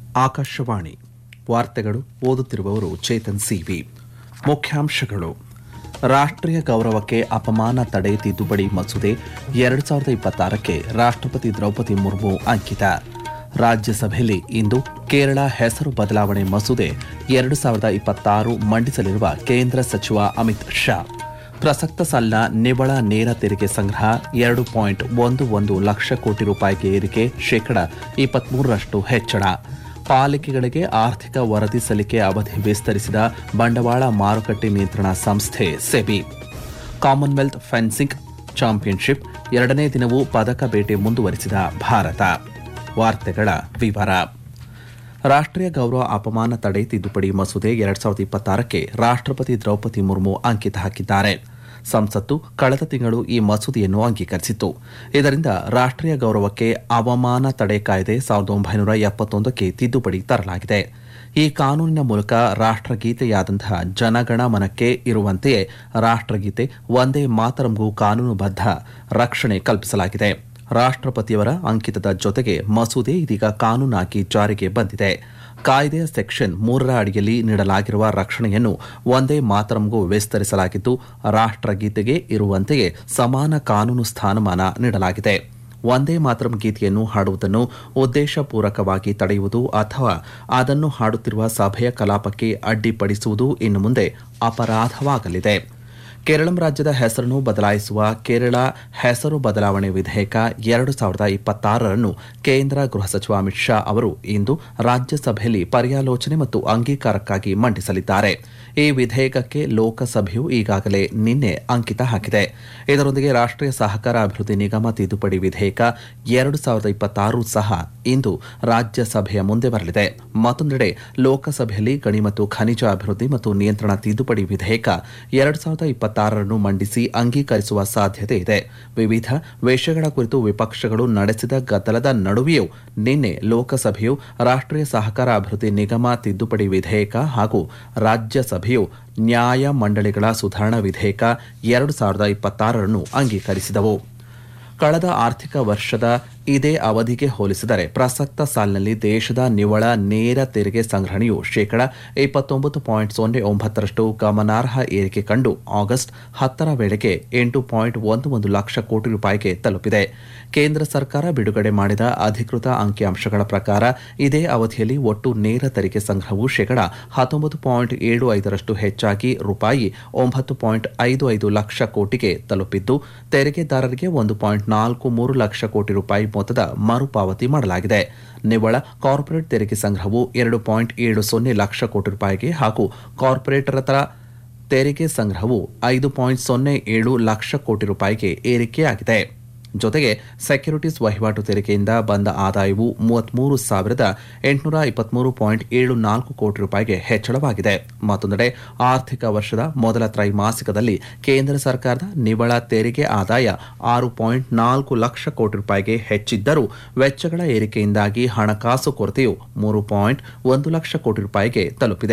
ಆಕಾಶವಾಣಿ ವಾರ್ತೆಗಳು ಓದುತ್ತಿರುವವರು ಚೇತನ್ ಸಿವಿ ಮುಖ್ಯಾಂಶಗಳು ರಾಷ್ಟ್ರೀಯ ಗೌರವಕ್ಕೆ ಅಪಮಾನ ತಡೆ ತಿದ್ದುಪಡಿ ಮಸೂದೆ ಎರಡು ಸಾವಿರದ ಇಪ್ಪತ್ತಾರಕ್ಕೆ ರಾಷ್ಟ್ರಪತಿ ದ್ರೌಪದಿ ಮುರ್ಮು ಅಂಕಿತ ರಾಜ್ಯಸಭೆಯಲ್ಲಿ ಇಂದು ಕೇರಳ ಹೆಸರು ಬದಲಾವಣೆ ಮಸೂದೆ ಎರಡು ಸಾವಿರದ ಇಪ್ಪತ್ತಾರು ಮಂಡಿಸಲಿರುವ ಕೇಂದ್ರ ಸಚಿವ ಅಮಿತ್ ಶಾ ಪ್ರಸಕ್ತ ಸಾಲಿನ ನಿವ್ವಳ ನೇರ ತೆರಿಗೆ ಸಂಗ್ರಹ ಎರಡು ಪಾಯಿಂಟ್ ಒಂದು ಒಂದು ಲಕ್ಷ ಕೋಟಿ ರೂಪಾಯಿಗೆ ಏರಿಕೆ ಶೇಕಡ ಇಪ್ಪತ್ಮೂರರಷ್ಟು ಹೆಚ್ಚಳ ಪಾಲಿಕೆಗಳಿಗೆ ಆರ್ಥಿಕ ವರದಿ ಸಲ್ಲಿಕೆ ಅವಧಿ ವಿಸ್ತರಿಸಿದ ಬಂಡವಾಳ ಮಾರುಕಟ್ಟೆ ನಿಯಂತ್ರಣ ಸಂಸ್ಥೆ ಸೆಬಿ ಕಾಮನ್ವೆಲ್ತ್ ಫೆನ್ಸಿಂಗ್ ಚಾಂಪಿಯನ್ಶಿಪ್ ಎರಡನೇ ದಿನವೂ ಪದಕ ಬೇಟೆ ಮುಂದುವರಿಸಿದ ಭಾರತ ವಾರ್ತೆಗಳ ವಿವರ ರಾಷ್ಟ್ರೀಯ ಗೌರವ ಅಪಮಾನ ತಡೆ ತಿದ್ದುಪಡಿ ಮಸೂದೆ ಎರಡ್ ಸಾವಿರದ ಇಪ್ಪತ್ತಾರಕ್ಕೆ ರಾಷ್ಟ್ರಪತಿ ದ್ರೌಪದಿ ಮುರ್ಮು ಅಂಕಿತ ಹಾಕಿದ್ದಾರೆ ಸಂಸತ್ತು ಕಳೆದ ತಿಂಗಳು ಈ ಮಸೂದೆಯನ್ನು ಅಂಗೀಕರಿಸಿತ್ತು ಇದರಿಂದ ರಾಷ್ಟ್ರೀಯ ಗೌರವಕ್ಕೆ ಅವಮಾನ ತಡೆ ಕಾಯ್ದೆ ಸಾವಿರದ ಒಂಬೈನೂರ ಎಪ್ಪತ್ತೊಂದಕ್ಕೆ ತಿದ್ದುಪಡಿ ತರಲಾಗಿದೆ ಈ ಕಾನೂನಿನ ಮೂಲಕ ರಾಷ್ಟ್ರಗೀತೆಯಾದಂತಹ ಜನಗಣ ಮನಕ್ಕೆ ಇರುವಂತೆಯೇ ರಾಷ್ಟ್ರಗೀತೆ ಒಂದೇ ಮಾತರಂಗೂ ಕಾನೂನುಬದ್ಧ ರಕ್ಷಣೆ ಕಲ್ಪಿಸಲಾಗಿದೆ ರಾಷ್ಟ್ರಪತಿಯವರ ಅಂಕಿತದ ಜೊತೆಗೆ ಮಸೂದೆ ಇದೀಗ ಕಾನೂನಾಗಿ ಜಾರಿಗೆ ಬಂದಿದೆ ಕಾಯ್ದೆಯ ಸೆಕ್ಷನ್ ಮೂರರ ಅಡಿಯಲ್ಲಿ ನೀಡಲಾಗಿರುವ ರಕ್ಷಣೆಯನ್ನು ಒಂದೇ ಮಾತರಂಗೂ ವಿಸ್ತರಿಸಲಾಗಿದ್ದು ರಾಷ್ಟ್ರಗೀತೆಗೆ ಇರುವಂತೆಯೇ ಸಮಾನ ಕಾನೂನು ಸ್ಥಾನಮಾನ ನೀಡಲಾಗಿದೆ ಒಂದೇ ಮಾತರಂ ಗೀತೆಯನ್ನು ಹಾಡುವುದನ್ನು ಉದ್ದೇಶಪೂರ್ವಕವಾಗಿ ತಡೆಯುವುದು ಅಥವಾ ಅದನ್ನು ಹಾಡುತ್ತಿರುವ ಸಭೆಯ ಕಲಾಪಕ್ಕೆ ಅಡ್ಡಿಪಡಿಸುವುದು ಇನ್ನು ಮುಂದೆ ಅಪರಾಧವಾಗಲಿದೆ ಕೇರಳಂ ರಾಜ್ಯದ ಹೆಸರನ್ನು ಬದಲಾಯಿಸುವ ಕೇರಳ ಹೆಸರು ಬದಲಾವಣೆ ವಿಧೇಯಕ ಎರಡು ಸಾವಿರದ ಇಪ್ಪತ್ತಾರರನ್ನು ಕೇಂದ್ರ ಗೃಹ ಸಚಿವ ಅಮಿತ್ ಶಾ ಅವರು ಇಂದು ರಾಜ್ಯಸಭೆಯಲ್ಲಿ ಪರ್ಯಾಲೋಚನೆ ಮತ್ತು ಅಂಗೀಕಾರಕ್ಕಾಗಿ ಮಂಡಿಸಲಿದ್ದಾರೆ ಈ ವಿಧೇಯಕಕ್ಕೆ ಲೋಕಸಭೆಯು ಈಗಾಗಲೇ ನಿನ್ನೆ ಅಂಕಿತ ಹಾಕಿದೆ ಇದರೊಂದಿಗೆ ರಾಷ್ಟ್ರೀಯ ಸಹಕಾರ ಅಭಿವೃದ್ಧಿ ನಿಗಮ ತಿದ್ದುಪಡಿ ವಿಧೇಯಕ ಎರಡು ಸಾವಿರದ ಇಪ್ಪತ್ತಾರು ಸಹ ಇಂದು ರಾಜ್ಯಸಭೆಯ ಮುಂದೆ ಬರಲಿದೆ ಮತ್ತೊಂದೆಡೆ ಲೋಕಸಭೆಯಲ್ಲಿ ಗಣಿ ಮತ್ತು ಖನಿಜ ಅಭಿವೃದ್ಧಿ ಮತ್ತು ನಿಯಂತ್ರಣ ತಿದ್ದುಪಡಿ ವಿಧೇಯಕ ಎರಡು ಸಾವಿರದ ಇಪ್ಪತ್ತಾರರನ್ನು ಮಂಡಿಸಿ ಅಂಗೀಕರಿಸುವ ಸಾಧ್ಯತೆ ಇದೆ ವಿವಿಧ ವಿಷಯಗಳ ಕುರಿತು ವಿಪಕ್ಷಗಳು ನಡೆಸಿದ ಗದ್ದಲದ ನಡುವೆಯೂ ನಿನ್ನೆ ಲೋಕಸಭೆಯು ರಾಷ್ಟ್ರೀಯ ಸಹಕಾರ ಅಭಿವೃದ್ಧಿ ನಿಗಮ ತಿದ್ದುಪಡಿ ವಿಧೇಯಕ ಹಾಗೂ ರಾಜ್ಯಸಭೆಯು ನ್ಯಾಯ ಮಂಡಳಿಗಳ ಸುಧಾರಣಾ ವಿಧೇಯಕ ಎರಡು ಸಾವಿರದ ಇಪ್ಪತ್ತಾರರನ್ನು ಅಂಗೀಕರಿಸಿದವು ಕಳೆದ ಆರ್ಥಿಕ ವರ್ಷದ ಇದೇ ಅವಧಿಗೆ ಹೋಲಿಸಿದರೆ ಪ್ರಸಕ್ತ ಸಾಲಿನಲ್ಲಿ ದೇಶದ ನಿವ್ವಳ ನೇರ ತೆರಿಗೆ ಸಂಗ್ರಹಣೆಯು ಶೇಕಡ ಇಪ್ಪತ್ತೊಂಬತ್ತು ಪಾಯಿಂಟ್ ಸೊನ್ನೆ ಒಂಬತ್ತರಷ್ಟು ಗಮನಾರ್ಹ ಏರಿಕೆ ಕಂಡು ಆಗಸ್ಟ್ ಹತ್ತರ ವೇಳೆಗೆ ಎಂಟು ಪಾಯಿಂಟ್ ಒಂದು ಒಂದು ಲಕ್ಷ ಕೋಟಿ ರೂಪಾಯಿಗೆ ತಲುಪಿದೆ ಕೇಂದ್ರ ಸರ್ಕಾರ ಬಿಡುಗಡೆ ಮಾಡಿದ ಅಧಿಕೃತ ಅಂಕಿಅಂಶಗಳ ಪ್ರಕಾರ ಇದೇ ಅವಧಿಯಲ್ಲಿ ಒಟ್ಟು ನೇರ ತೆರಿಗೆ ಸಂಗ್ರಹವು ಶೇಕಡ ಹತ್ತೊಂಬತ್ತು ಪಾಯಿಂಟ್ ಏಳು ಐದರಷ್ಟು ಹೆಚ್ಚಾಗಿ ರೂಪಾಯಿ ಒಂಬತ್ತು ಪಾಯಿಂಟ್ ಐದು ಐದು ಲಕ್ಷ ಕೋಟಿಗೆ ತಲುಪಿದ್ದು ತೆರಿಗೆದಾರರಿಗೆ ಒಂದು ಪಾಯಿಂಟ್ ನಾಲ್ಕು ಮೂರು ಲಕ್ಷ ಕೋಟಿ ರೂಪಾಯಿ ಮೊತ್ತದ ಮರುಪಾವತಿ ಮಾಡಲಾಗಿದೆ ನಿವ್ವಳ ಕಾರ್ಪೊರೇಟ್ ತೆರಿಗೆ ಸಂಗ್ರಹವು ಎರಡು ಪಾಯಿಂಟ್ ಏಳು ಸೊನ್ನೆ ಲಕ್ಷ ಕೋಟಿ ರೂಪಾಯಿಗೆ ಹಾಗೂ ಕಾರ್ಪೊರೇಟರ ತೆರಿಗೆ ಸಂಗ್ರಹವು ಐದು ಪಾಯಿಂಟ್ ಸೊನ್ನೆ ಏಳು ಲಕ್ಷ ಕೋಟಿ ರೂಪಾಯಿಗೆ ಏರಿಕೆಯಾಗಿದೆ ಜೊತೆಗೆ ಸೆಕ್ಯೂರಿಟೀಸ್ ವಹಿವಾಟು ತೆರಿಗೆಯಿಂದ ಬಂದ ಆದಾಯವು ಮೂವತ್ಮೂರು ಸಾವಿರದ ಎಂಟುನೂರ ಇಪ್ಪತ್ಮೂರು ಪಾಯಿಂಟ್ ಏಳು ನಾಲ್ಕು ಕೋಟಿ ರೂಪಾಯಿಗೆ ಹೆಚ್ಚಳವಾಗಿದೆ ಮತ್ತೊಂದೆಡೆ ಆರ್ಥಿಕ ವರ್ಷದ ಮೊದಲ ತ್ರೈಮಾಸಿಕದಲ್ಲಿ ಕೇಂದ್ರ ಸರ್ಕಾರದ ನಿವ್ವಳ ತೆರಿಗೆ ಆದಾಯ ಆರು ಪಾಯಿಂಟ್ ನಾಲ್ಕು ಲಕ್ಷ ಕೋಟಿ ರೂಪಾಯಿಗೆ ಹೆಚ್ಚಿದ್ದರೂ ವೆಚ್ಚಗಳ ಏರಿಕೆಯಿಂದಾಗಿ ಹಣಕಾಸು ಕೊರತೆಯು ಮೂರು ಪಾಯಿಂಟ್ ಒಂದು ಲಕ್ಷ ಕೋಟಿ ರೂಪಾಯಿಗೆ ತಲುಪಿದೆ